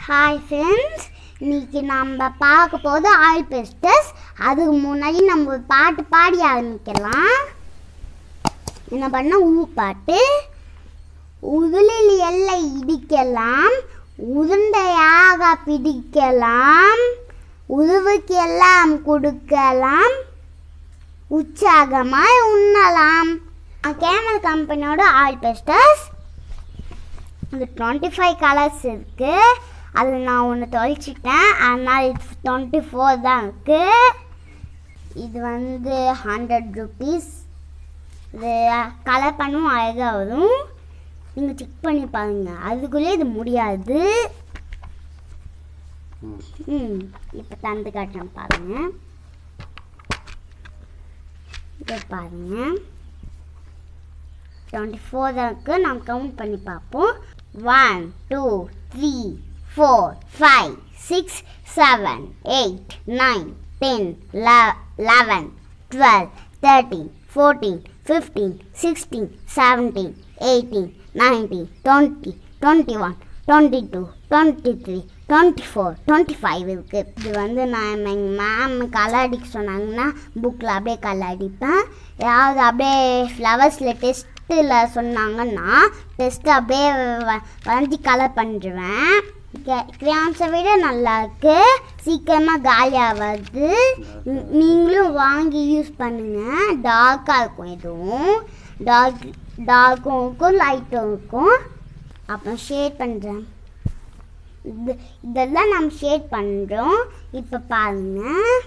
hi friends இன்னைக்கு நம்ம பார்க்க போது ஆயில் பெஸ்டஸ் அதுக்கு முன்னாடி நம்ம ஒரு பாட்டு பாடி ஆரம்பிக்கலாம் என்ன பண்ண ஊ பாட்டு உருளில் எல்லை இடிக்கலாம் உருண்டையாக பிடிக்கலாம் உருவுக்கு எல்லாம் கொடுக்கலாம் உற்சாகமாய் உண்ணலாம் கேமல் கம்பெனியோட ஆயில் பெஸ்டஸ் அது டுவெண்ட்டி ஃபைவ் கலர்ஸ் இருக்குது அதில் நான் ஒன்று தொலைச்சிட்டேன் அதனால் இது டுவெண்ட்டி ஃபோர் தான் இருக்குது இது வந்து ஹண்ட்ரட் ருபீஸ் இது கலர் பண்ணும் அழகாக வரும் நீங்கள் செக் பண்ணி பாருங்க அதுக்குள்ளே இது முடியாது ம் இப்போ தந்து காட்டுறேன் பாருங்க இதை பாருங்க டுவெண்ட்டி ஃபோர் இருக்கு நாம் கவுண்ட் பண்ணி பார்ப்போம் one two three four five six seven eight nine ten eleven twelve thirteen fourteen fifteen sixteen seventeen eighteen nineteen twenty twenty one twenty two twenty three twenty four twenty five இருக்குது இது வந்து நான் எங்கள் ma'am colour அடிக்க சொன்னாங்கன்னா புக்கில் அப்படியே colour அடிப்பேன் ஏதாவது அப்படியே ஃப்ளவர்ஸில் டெஸ்ட்டில் சொன்னாங்கன்னா டெஸ்ட்டு அப்படியே வ- வரைஞ்சி கலர் பண்ணிடுவேன் கிரான்ஸை விட நல்லா இருக்கு சீக்கிரமாக காலியாக வருது நீ- நீங்களும் வாங்கி யூஸ் பண்ணுங்கள் டார்க்காக இருக்கும் எதுவும் டார்க் டார்க்கும் இருக்கும் லைட்டும் இருக்கும் அப்புறம் ஷேட் பண்ணுறேன் இது இதெல்லாம் நம்ம ஷேட் பண்ணுறோம் இப்போ பாருங்க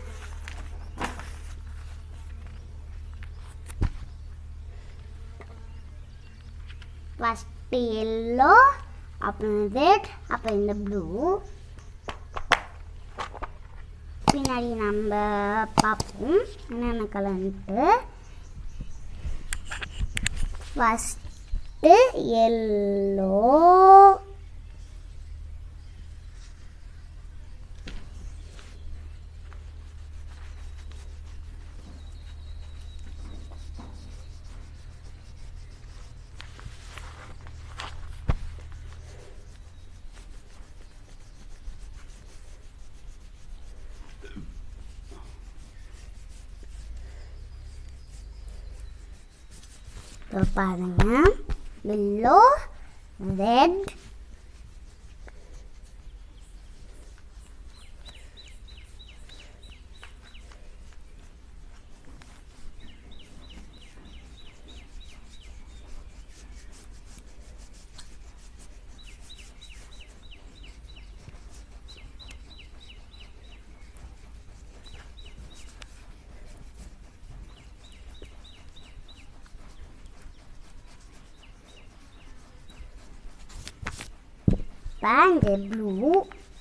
ஃபஸ்ட்டு எல்லோ அப்புறம் ரெட் அப்புறம் இந்த ப்ளூ பின்னாடி நம்ம பார்ப்போம் என்னென்ன கலர்ன்ட்டு ஃபஸ்ட்டு எல்லோ இப்போ பாருங்க எல்லோ ரெட் பேண்ட் ப்ளூ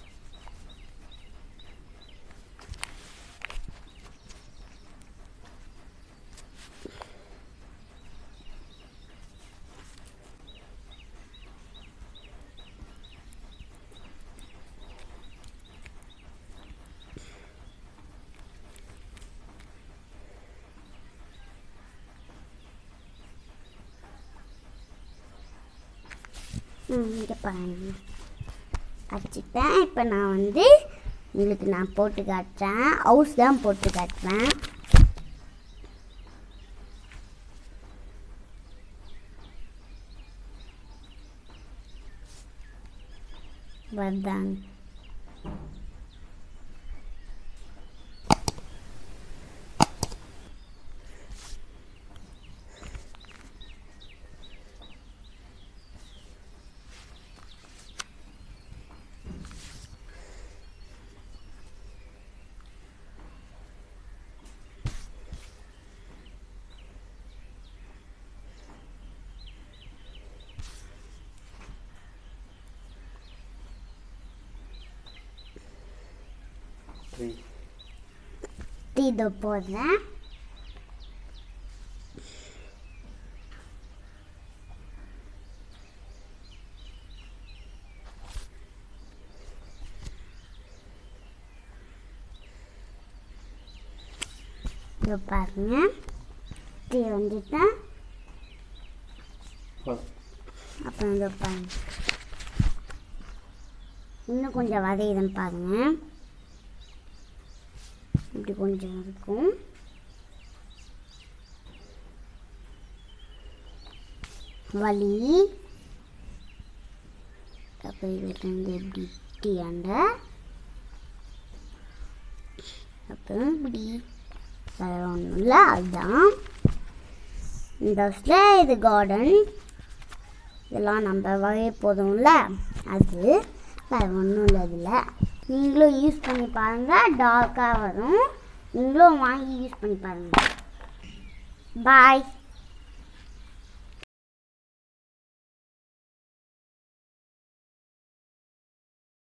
இங்கே பாருங்க அடிச்சுட்டேன் இப்போ நான் வந்து உங்களுக்கு நான் போட்டு காட்டுறேன் ஹவுஸ் தான் போட்டு காட்டுறேன் வருதாங்க இது போடுறேன் இது பாருங்க டீ வந்துட்டேன் அப்புறம் இந்த பாருங்க இன்னும் கொஞ்சம் வதையுதுன்னு பாருங்க இப்படி கொஞ்சம் இருக்கும் வலி அப்புறம் இதுலேருந்து இப்படி டீயாண்ட அப்புறம் இப்படி வேறு ஒன்றும் இல்லை அதுதான் இந்த ஹவுஸில் இது கார்டன் இதெல்லாம் நம்ம வகைய போதும்ல அது வேறு ஒன்றும் இல்லை இதில் நீங்களும் யூஸ் பண்ணி பாருங்கள் டார்க்காக வரும் நீங்களும் வாங்கி யூஸ் பண்ணி பாருங்கள் பாய்